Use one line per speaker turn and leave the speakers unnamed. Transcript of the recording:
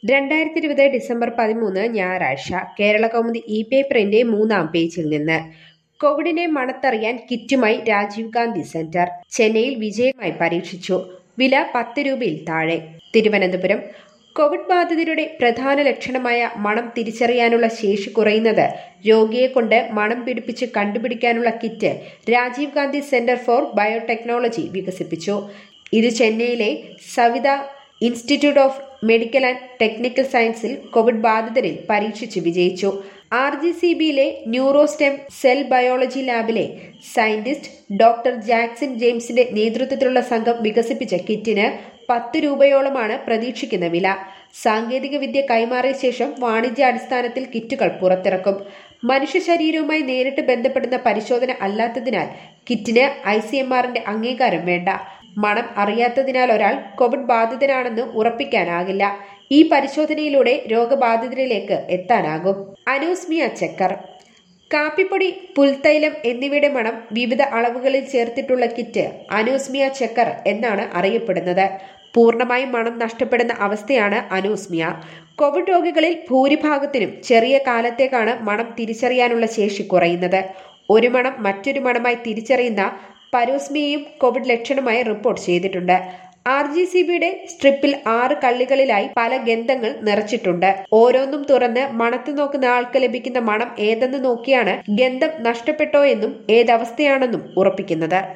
രണ്ടായിരത്തി ഇരുപത് ഡിസംബർ പതിമൂന്ന് ഞായറാഴ്ച കേരള കൗമുദി ഇ പേപ്പറിന്റെ മൂന്നാം പേജിൽ നിന്ന് കോവിഡിനെ മണത്തറിയാൻ കിറ്റുമായി രാജീവ് ഗാന്ധി സെന്റർ ചെന്നൈയിൽ വിജയമായി പരീക്ഷിച്ചു വില പത്ത് രൂപയിൽ താഴെ തിരുവനന്തപുരം കോവിഡ് ബാധിതരുടെ പ്രധാന ലക്ഷണമായ മണം തിരിച്ചറിയാനുള്ള ശേഷി കുറയുന്നത് രോഗിയെ കൊണ്ട് മണം പിടിപ്പിച്ച് കണ്ടുപിടിക്കാനുള്ള kit Rajiv Gandhi centre for biotechnology വികസിപ്പിച്ചു ഇത് ചെന്നൈയിലെ Saveetha institute of medical and technical സയൻസിൽ കോവിഡ് ബാധിതരിൽ പരീക്ഷിച്ച് വിജയിച്ചു ആർ ജി സി ബിയിലെ ന്യൂറോസ്റ്റെം സെൽ ബയോളജി ലാബിലെ സയന്റിസ്റ്റ് ഡോക്ടർ ജാക്സൺ ജെയിംസിന്റെ നേതൃത്വത്തിലുള്ള സംഘം വികസിപ്പിച്ച കിറ്റിന് പത്ത് രൂപയോളമാണ് പ്രതീക്ഷിക്കുന്ന വില സാങ്കേതിക വിദ്യ കൈമാറിയ ശേഷം വാണിജ്യാടിസ്ഥാനത്തിൽ കിറ്റുകൾ പുറത്തിറക്കും മനുഷ്യ ശരീരവുമായി നേരിട്ട് ബന്ധപ്പെടുന്ന പരിശോധന അല്ലാത്തതിനാൽ കിറ്റിന് ഐ സി എം ആറിന്റെ അംഗീകാരം വേണ്ട മണം അറിയാത്തതിനാൽ ഒരാൾ കോവിഡ് ബാധിതനാണെന്ന് ഉറപ്പിക്കാനാകില്ല ഈ പരിശോധനയിലൂടെ രോഗബാധിതരിലേക്ക് എത്താനാകും അനൂസ്മിയ ചെക്കർ കാപ്പിപ്പൊടി പുൽത്തൈലം എന്നിവയുടെ മണം വിവിധ അളവുകളിൽ ചേർത്തിട്ടുള്ള കിറ്റ് അനൂസ്മിയ ചെക്കർ എന്നാണ് അറിയപ്പെടുന്നത് പൂർണ്ണമായും മണം നഷ്ടപ്പെടുന്ന അവസ്ഥയാണ് അനൂസ്മിയ കോവിഡ് രോഗികളിൽ ഭൂരിഭാഗത്തിനും ചെറിയ കാലത്തേക്കാണ് മണം തിരിച്ചറിയാനുള്ള ശേഷി കുറയുന്നത് ഒരു മണം മറ്റൊരു മണമായി തിരിച്ചറിയുന്ന പരോസ്മിയയും കോവിഡ് ലക്ഷണമായി റിപ്പോർട്ട് ചെയ്തിട്ടുണ്ട് ആർ ജി സി ബിയുടെ സ്ട്രിപ്പിൽ ആറ് കള്ളികളിലായി പല ഗന്ധങ്ങൾ നിറച്ചിട്ടുണ്ട് ഓരോന്നും തുറന്ന് മണത്തു നോക്കുന്ന ആൾക്ക് ലഭിക്കുന്ന മണം ഏതെന്ന് നോക്കിയാണ് ഗന്ധം നഷ്ടപ്പെട്ടോ എന്നും ഏതവസ്ഥയാണെന്നും ഉറപ്പിക്കുന്നത്